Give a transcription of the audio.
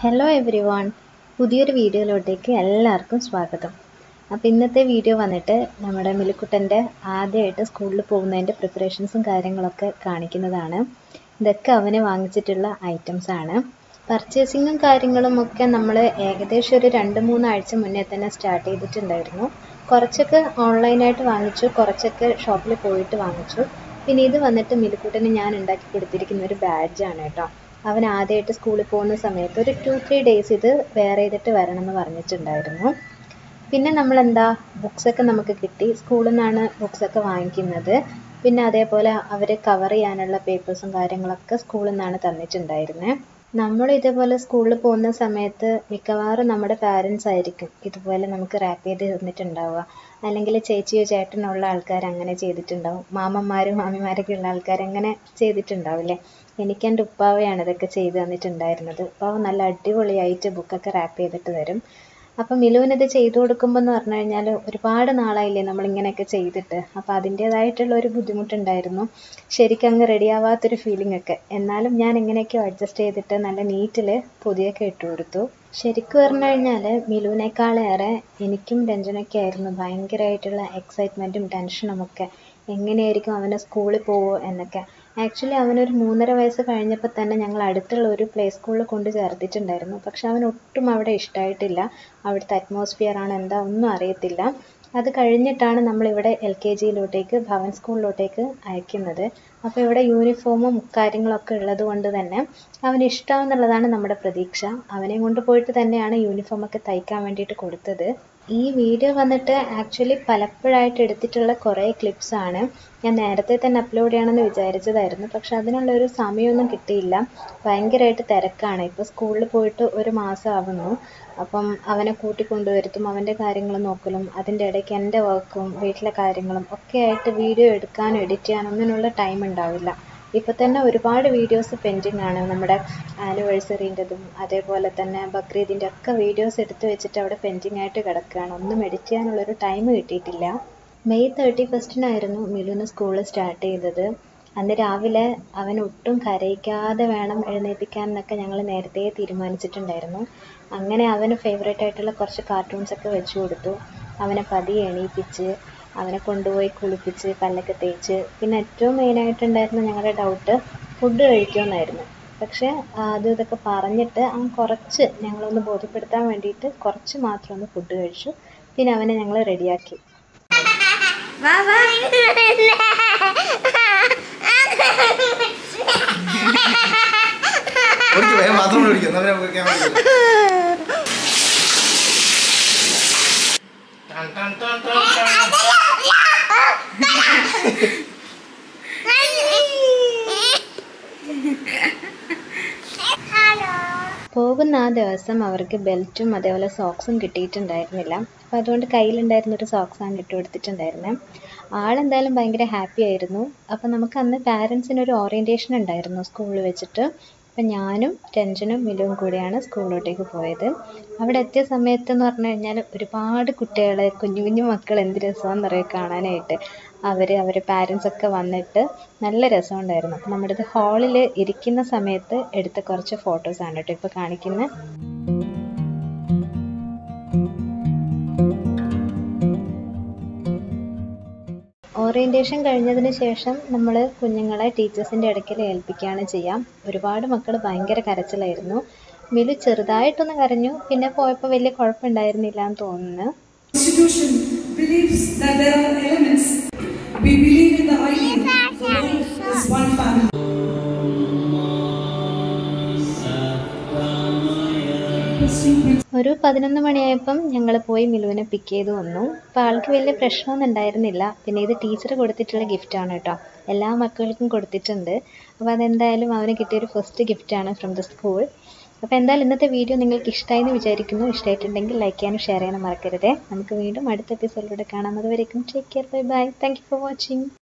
Hello every one പുതിയൊരു വീഡിയോയിലോട്ടേക്ക് എല്ലാവർക്കും സ്വാഗതം അപ്പോൾ ഇന്നത്തെ വീഡിയോ വന്നിട്ട് നമ്മുടെ മിലുക്കുട്ടൻ്റെ ആദ്യമായിട്ട് സ്കൂളിൽ പോകുന്നതിൻ്റെ പ്രിപ്പറേഷൻസും കാര്യങ്ങളൊക്കെ കാണിക്കുന്നതാണ് ഇതൊക്കെ അവന് വാങ്ങിച്ചിട്ടുള്ള ഐറ്റംസ് ആണ് പർച്ചേസിങ്ങും കാര്യങ്ങളും ഒക്കെ നമ്മൾ ഏകദേശം ഒരു രണ്ട് മൂന്നാഴ്ച മുന്നേ തന്നെ സ്റ്റാർട്ട് ചെയ്തിട്ടുണ്ടായിരുന്നു കുറച്ചൊക്കെ ഓൺലൈനായിട്ട് വാങ്ങിച്ചു കുറച്ചൊക്കെ ഷോപ്പിൽ പോയിട്ട് വാങ്ങിച്ചു പിന്നെ ഇത് വന്നിട്ട് മിലുക്കുട്ടന് ഞാൻ ഉണ്ടാക്കി കൊടുത്തിരിക്കുന്ന ഒരു ബാഡ്ജാണ് കേട്ടോ അവൻ ആദ്യമായിട്ട് സ്കൂളിൽ പോകുന്ന സമയത്ത് ഒരു ടു ത്രീ ഡേയ്സ് ഇത് വെയർ ചെയ്തിട്ട് വരണം എന്ന് പറഞ്ഞിട്ടുണ്ടായിരുന്നു പിന്നെ നമ്മൾ എന്താ ബുക്സൊക്കെ നമുക്ക് കിട്ടി സ്കൂളിൽ നിന്നാണ് ബുക്സൊക്കെ വാങ്ങിക്കുന്നത് പിന്നെ അതേപോലെ അവർ കവർ ചെയ്യാനുള്ള പേപ്പേഴ്സും കാര്യങ്ങളൊക്കെ സ്കൂളിൽ നിന്നാണ് തന്നിട്ടുണ്ടായിരുന്നത് നമ്മൾ ഇതേപോലെ സ്കൂളിൽ പോകുന്ന സമയത്ത് മിക്കവാറും നമ്മുടെ പാരൻസ് ആയിരിക്കും ഇതുപോലെ നമുക്ക് റാപ്പ് ചെയ്ത് തന്നിട്ടുണ്ടാവുക അല്ലെങ്കിൽ ചേച്ചിയോ ചേട്ടനോ ഉള്ള ആൾക്കാർ അങ്ങനെ ചെയ്തിട്ടുണ്ടാവും മാമന്മാരും മാമിമാരൊക്കെ ഉള്ള ആൾക്കാർ അങ്ങനെ ചെയ്തിട്ടുണ്ടാവില്ലേ എനിക്ക് എൻ്റെ ഉപ്പാവയാണ് ഇതൊക്കെ ചെയ്ത് തന്നിട്ടുണ്ടായിരുന്നത് ഉപ്പാവ് നല്ല അടിപൊളിയായിട്ട് ബുക്കൊക്കെ റാപ്പ് ചെയ്തിട്ട് തരും അപ്പം മിലുവിനിത് ചെയ്തു കൊടുക്കുമ്പോൾ എന്ന് പറഞ്ഞു കഴിഞ്ഞാൽ ഒരുപാട് നാളായില്ലേ നമ്മളിങ്ങനെയൊക്കെ ചെയ്തിട്ട് അപ്പോൾ അതിൻ്റേതായിട്ടുള്ള ഒരു ബുദ്ധിമുട്ടുണ്ടായിരുന്നു ശരിക്കും അങ്ങ് റെഡി ആവാത്തൊരു ഫീലിംഗ് ഒക്കെ എന്നാലും ഞാൻ എങ്ങനെയൊക്കെയോ അഡ്ജസ്റ്റ് ചെയ്തിട്ട് നല്ല നീറ്റിൽ പൊതിയൊക്കെ ഇട്ട് കൊടുത്തു ശരിക്കും പറഞ്ഞു കഴിഞ്ഞാൽ മിലുവിനേക്കാളേറെ എനിക്കും രഞ്ജനൊക്കെ ആയിരുന്നു ഭയങ്കരമായിട്ടുള്ള എക്സൈറ്റ്മെൻറ്റും ടെൻഷനും ഒക്കെ എങ്ങനെയായിരിക്കും അവനെ സ്കൂളിൽ പോവോ എന്നൊക്കെ ആക്ച്വലി അവനൊരു മൂന്നര വയസ്സ് കഴിഞ്ഞപ്പോൾ തന്നെ ഞങ്ങൾ അടുത്തുള്ള ഒരു പ്ലേ സ്കൂളിൽ കൊണ്ട് ചേർത്തിട്ടുണ്ടായിരുന്നു പക്ഷെ അവൻ ഒട്ടും അവിടെ ഇഷ്ടമായിട്ടില്ല അവിടുത്തെ അറ്റ്മോസ്ഫിയർ ആണ് എന്താ ഒന്നും അറിയത്തില്ല അത് കഴിഞ്ഞിട്ടാണ് നമ്മളിവിടെ എൽ കെ ജിയിലോട്ടേക്ക് ഭവൻ സ്കൂളിലോട്ടേക്ക് അയക്കുന്നത് അപ്പോൾ ഇവിടെ യൂണിഫോമും കാര്യങ്ങളൊക്കെ ഉള്ളത് കൊണ്ട് തന്നെ അവന് ഇഷ്ടമെന്നുള്ളതാണ് നമ്മുടെ പ്രതീക്ഷ അവനെ കൊണ്ട് പോയിട്ട് തന്നെയാണ് യൂണിഫോമൊക്കെ തയ്ക്കാൻ വേണ്ടിയിട്ട് കൊടുത്തത് ഈ വീഡിയോ വന്നിട്ട് ആക്ച്വലി പലപ്പോഴായിട്ട് എടുത്തിട്ടുള്ള കുറേ ക്ലിപ്സ് ആണ് ഞാൻ നേരത്തെ തന്നെ അപ്ലോഡ് ചെയ്യണമെന്ന് വിചാരിച്ചതായിരുന്നു പക്ഷെ അതിനുള്ള ഒരു സമയമൊന്നും കിട്ടിയില്ല ഭയങ്കരമായിട്ട് തിരക്കാണ് ഇപ്പോൾ സ്കൂളിൽ പോയിട്ട് ഒരു മാസം ആവുന്നു അപ്പം അവനെ കൂട്ടിക്കൊണ്ടുവരുത്തും അവൻ്റെ കാര്യങ്ങൾ നോക്കലും അതിൻ്റെ ഇടയ്ക്ക് എൻ്റെ വർക്കും വീട്ടിലെ കാര്യങ്ങളും ഒക്കെ ആയിട്ട് വീഡിയോ എടുക്കാനും എഡിറ്റ് ചെയ്യാനും ഒന്നിനുള്ള ടൈം ഉണ്ടാവില്ല ഇപ്പം തന്നെ ഒരുപാട് വീഡിയോസ് പെൻഡിങ് ആണ് നമ്മുടെ ആനിവേഴ്സറീൻ്റെതും അതേപോലെ തന്നെ ബക്രീദിൻ്റെ ഒക്കെ വീഡിയോസ് എടുത്ത് വെച്ചിട്ട് അവിടെ പെൻഡിങ് ആയിട്ട് കിടക്കുകയാണ് ഒന്നും എഡിറ്റ് ചെയ്യാനുള്ളൊരു ടൈം കിട്ടിയിട്ടില്ല മെയ് തേർട്ടി ഫസ്റ്റിനായിരുന്നു മിലുന് സ്കൂൾ സ്റ്റാർട്ട് ചെയ്തത് അന്ന് രാവിലെ അവൻ ഒട്ടും കരയിക്കാതെ വേണം എഴുന്നേൽപ്പിക്കാൻ എന്നൊക്കെ ഞങ്ങൾ നേരത്തെ തീരുമാനിച്ചിട്ടുണ്ടായിരുന്നു അങ്ങനെ അവന് ഫേവറേറ്റ് ആയിട്ടുള്ള കുറച്ച് കാർട്ടൂൺസ് ഒക്കെ വെച്ചു കൊടുത്തു അവനെ പതിയെ എണീപ്പിച്ച് അവനെ കൊണ്ടുപോയി കുളിപ്പിച്ച് പല്ലൊക്കെ തേച്ച് പിന്നെ ഏറ്റവും മെയിനായിട്ടുണ്ടായിരുന്ന ഞങ്ങളുടെ ഡൗട്ട് ഫുഡ് കഴിക്കുമെന്നായിരുന്നു പക്ഷേ അത് ഇതൊക്കെ പറഞ്ഞിട്ട് അവൻ കുറച്ച് ഞങ്ങളൊന്ന് ബോധ്യപ്പെടുത്താൻ വേണ്ടിയിട്ട് കുറച്ച് മാത്രം ഒന്ന് ഫുഡ് കഴിച്ചു പിന്നെ അവനെ ഞങ്ങൾ റെഡിയാക്കി വാ വാ ഓടിക്ക് വേഗം ബാത്റൂമിൽ ഓടിക്കും എന്നാ പിന്നെ നമുക്ക് ക്യാമറ എടുക്കാം. ടൺ ടൺ ടൺ ടൺ ടൺ. പോകുന്ന ആ ദിവസം അവർക്ക് ബെൽറ്റും അതേപോലെ സോക്സും കിട്ടിയിട്ടുണ്ടായിരുന്നില്ല അപ്പം അതുകൊണ്ട് കയ്യിലുണ്ടായിരുന്ന ഒരു സോക്സാണ് ഇട്ട് കൊടുത്തിട്ടുണ്ടായിരുന്നത് ആളെന്തായാലും ഭയങ്കര ഹാപ്പി ആയിരുന്നു അപ്പം നമുക്ക് അന്ന് പാരൻസിന് ഒരു ഓറിയൻറ്റേഷൻ ഉണ്ടായിരുന്നു സ്കൂളിൽ വെച്ചിട്ട് അപ്പം ഞാനും രഞ്ജനും മിലുവും കൂടിയാണ് സ്കൂളിലോട്ടേക്ക് പോയത് അവിടെ എത്തിയ സമയത്ത് എന്ന് പറഞ്ഞു കഴിഞ്ഞാൽ ഒരുപാട് കുട്ടികൾ കുഞ്ഞു കുഞ്ഞു മക്കൾ എന്ത് രസമാണെന്നറിയാം കാണാനായിട്ട് അവർ അവരുടെ പാരൻസ് ഒക്കെ വന്നിട്ട് നല്ല രസമുണ്ടായിരുന്നു അപ്പം നമ്മുടെ ഇത് ഹാളിൽ ഇരിക്കുന്ന സമയത്ത് എടുത്ത കുറച്ച് ഫോട്ടോസാണ് കേട്ടോ ഇപ്പോൾ കാണിക്കുന്നത് ഓറിയൻറ്റേഷൻ കഴിഞ്ഞതിന് ശേഷം നമ്മൾ കുഞ്ഞുങ്ങളെ ടീച്ചേഴ്സിൻ്റെ അടുക്കൽ ഏൽപ്പിക്കുകയാണ് ചെയ്യാം ഒരുപാട് മക്കൾ ഭയങ്കര കരച്ചിലായിരുന്നു മിലു ചെറുതായിട്ടൊന്ന് കരഞ്ഞു പിന്നെ പോയപ്പോൾ വലിയ കുഴപ്പമുണ്ടായിരുന്നില്ല എന്ന് തോന്നുന്നു Constitution believes that there are elements. We believe in the ideal for all is one family. ഒരു പതിനൊന്ന് മണിയായപ്പം ഞങ്ങൾ പോയി മിലുവിനെ പിക്ക് ചെയ്ത് വന്നു അപ്പോൾ ആൾക്ക് വലിയ പ്രശ്നമൊന്നും ഉണ്ടായിരുന്നില്ല പിന്നെ ഇത് ടീച്ചർ കൊടുത്തിട്ടുള്ള ഗിഫ്റ്റാണ് കേട്ടോ എല്ലാ മക്കൾക്കും കൊടുത്തിട്ടുണ്ട് അപ്പോൾ അതെന്തായാലും അവന് കിട്ടിയൊരു ഫസ്റ്റ് ഗിഫ്റ്റാണ് ഫ്രം ദ സ്കൂൾ അപ്പോൾ എന്തായാലും ഇന്നത്തെ വീഡിയോ നിങ്ങൾക്ക് ഇഷ്ടമായി എന്ന് വിചാരിക്കുന്നു ഇഷ്ടമായിട്ടുണ്ടെങ്കിൽ ലൈക്ക് ചെയ്യാനും ഷെയർ ചെയ്യാനും മറക്കരുതേ നമുക്ക് വീണ്ടും അടുത്ത എപ്പിസോഡിലൂടെ കാണാം അതുവരേക്കും take care bye bye thank you for watching